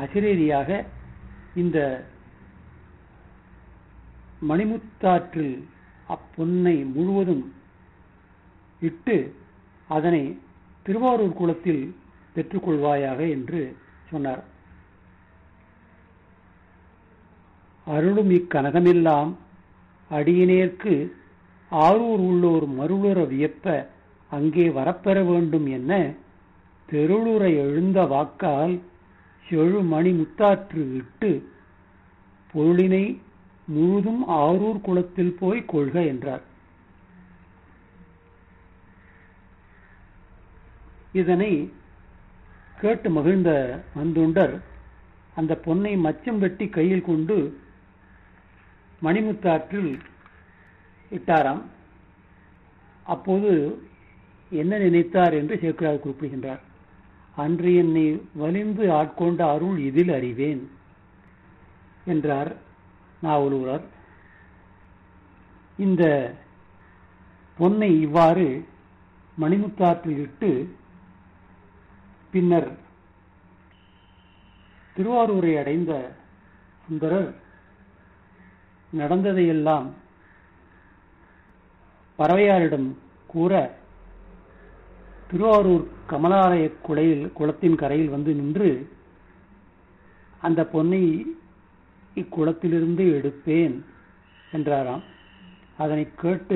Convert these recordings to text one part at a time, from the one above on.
அசிரேரியாக இந்த மணிமுத்தாற்றில் அப்பொன்னை முழுவதும் இட்டு அதனை திருவாரூர் குளத்தில் பெற்றுக்கொள்வாயாக என்று சொன்னார் அருளும் இக்கனகமெல்லாம் அடியினேற்கு ஆரூர் உள்ளோர் மருளுற வியப்ப அங்கே வரப்பெற வேண்டும் என்ன தெருளுற எழுந்த வாக்கால் செழுமணி முத்தாற்று இட்டு பொருளினை முழுதும் ஆரூர் குளத்தில் போய் கொள்க என்றார் இதனை கேட்டு மகிழ்ந்த மந்துண்டர் அந்த பொன்னை மச்சம் வெட்டி கையில் கொண்டு மணிமுத்தாற்றில் இட்டாராம் அப்போது என்ன நினைத்தார் என்று சேக்கிரார் குறிப்பிடுகின்றார் அன்று என்னை வலிந்து ஆட்கொண்ட அருள் இதில் அறிவேன் என்றார் நாவலூரர் இந்த பொன்னை இவ்வாறு மணிமுத்தாற்றில் இட்டு பின்னர் திருவாரூரை அடைந்த சுந்தரர் நடந்ததையெல்லாம் பறவையாரிடம் கூற திருவாரூர் கமலாலய குளையில் குளத்தின் கரையில் வந்து நின்று அந்த பொன்னை இக்குளத்திலிருந்து எடுப்பேன் என்றாராம் அதனை கேட்டு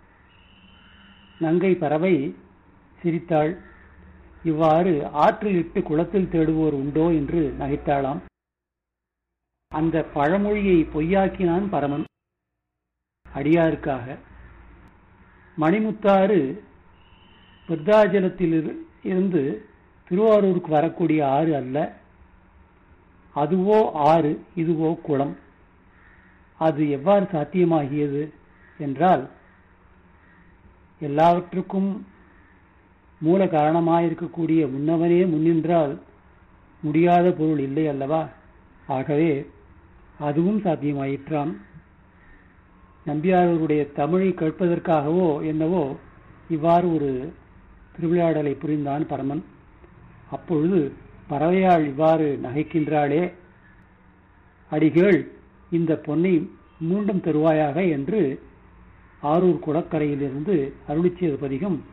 நங்கை பறவை சிரித்தாள் இவ்வாறு ஆற்றில் இட்டு குளத்தில் தேடுவோர் உண்டோ என்று நகைத்தாளாம் அந்த பழமொழியை பொய்யாக்கினான் பரமன் அடியாருக்காக மணிமுத்தாறு விருத்தாஜலத்தில் இருந்து திருவாரூருக்கு வரக்கூடிய ஆறு அல்ல அதுவோ ஆறு இதுவோ குளம் அது எவ்வாறு சாத்தியமாகியது என்றால் எல்லாவற்றுக்கும் மூல காரணமாயிருக்கக்கூடிய முன்னவனே முன்னின்றால் முடியாத பொருள் இல்லை அல்லவா ஆகவே அதுவும் சாத்தியமாயிற்றாம் நம்பியாரவருடைய தமிழை கேட்பதற்காகவோ என்னவோ இவ்வாறு ஒரு திருவிளையாடலை புரிந்தான் பரமன் அப்பொழுது பறவையாள் இவ்வாறு நகைக்கின்றாளே அடிகள் இந்த பொன்னை மீண்டும் தருவாயாக என்று ஆரூர் குளக்கரையிலிருந்து அருளிச்சியது பதிகம்